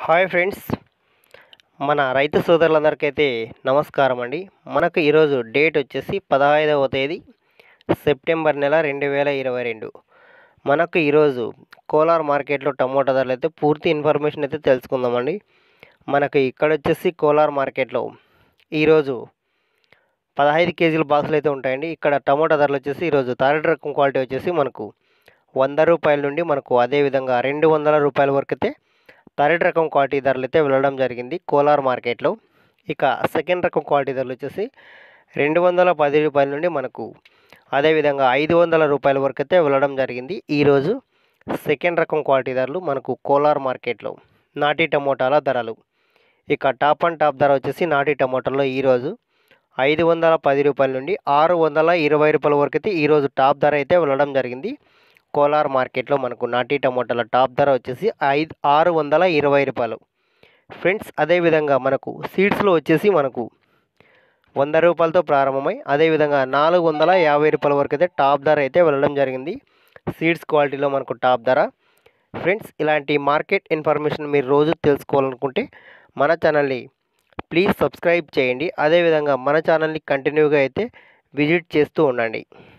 hi friends మన రైతు సోదరులందరికైతే నమస్కారం అండి మనకు ఈరోజు డేట్ వచ్చేసి పదహైదవ తేదీ సెప్టెంబర్ నెల రెండు వేల ఇరవై రెండు మనకు ఈరోజు కోలార్ మార్కెట్లో టమోటా ధరలు అయితే పూర్తి ఇన్ఫర్మేషన్ అయితే తెలుసుకుందామండి మనకు ఇక్కడ వచ్చేసి కోలార్ మార్కెట్లో ఈరోజు పదహైదు కేజీల బాక్సులు అయితే ఉంటాయండి ఇక్కడ టమోటా ధరలు వచ్చేసి ఈరోజు థర్డ్ రకం క్వాలిటీ వచ్చేసి మనకు వంద రూపాయల నుండి మనకు అదేవిధంగా రెండు వందల రూపాయల వరకు అయితే థర్డ్ రకం క్వాలిటీ ధరలు అయితే వెళ్ళడం జరిగింది కోలార్ మార్కెట్లో ఇక సెకండ్ రకం క్వాలిటీ ధరలు వచ్చేసి రెండు వందల పది రూపాయల నుండి మనకు అదేవిధంగా ఐదు వందల రూపాయల వరకు అయితే వెళ్ళడం జరిగింది ఈరోజు సెకండ్ రకం క్వాలిటీ ధరలు మనకు కోలార్ మార్కెట్లో నాటి టమోటాల ధరలు ఇక టాప్ అండ్ టాప్ ధర వచ్చేసి నాటి టమోటాలో ఈరోజు ఐదు వందల పది రూపాయల నుండి ఆరు వందల ఇరవై రూపాయల వరకు అయితే ఈరోజు టాప్ ధర అయితే వెళ్ళడం జరిగింది కోలార్ మార్కెట్లో మనకు నాటి టమోటాల టాప్ ధర వచ్చేసి ఐదు ఆరు వందల ఇరవై రూపాయలు ఫ్రెండ్స్ అదేవిధంగా మనకు సీడ్స్లో వచ్చేసి మనకు వంద రూపాయలతో ప్రారంభమై అదేవిధంగా నాలుగు వందల యాభై రూపాయల వరకు అయితే టాప్ ధర అయితే వెళ్ళడం జరిగింది సీడ్స్ క్వాలిటీలో మనకు టాప్ ధర ఫ్రెండ్స్ ఇలాంటి మార్కెట్ ఇన్ఫర్మేషన్ మీరు రోజు తెలుసుకోవాలనుకుంటే మన ఛానల్ని ప్లీజ్ సబ్స్క్రైబ్ చేయండి అదేవిధంగా మన ఛానల్ని కంటిన్యూగా అయితే విజిట్ చేస్తూ ఉండండి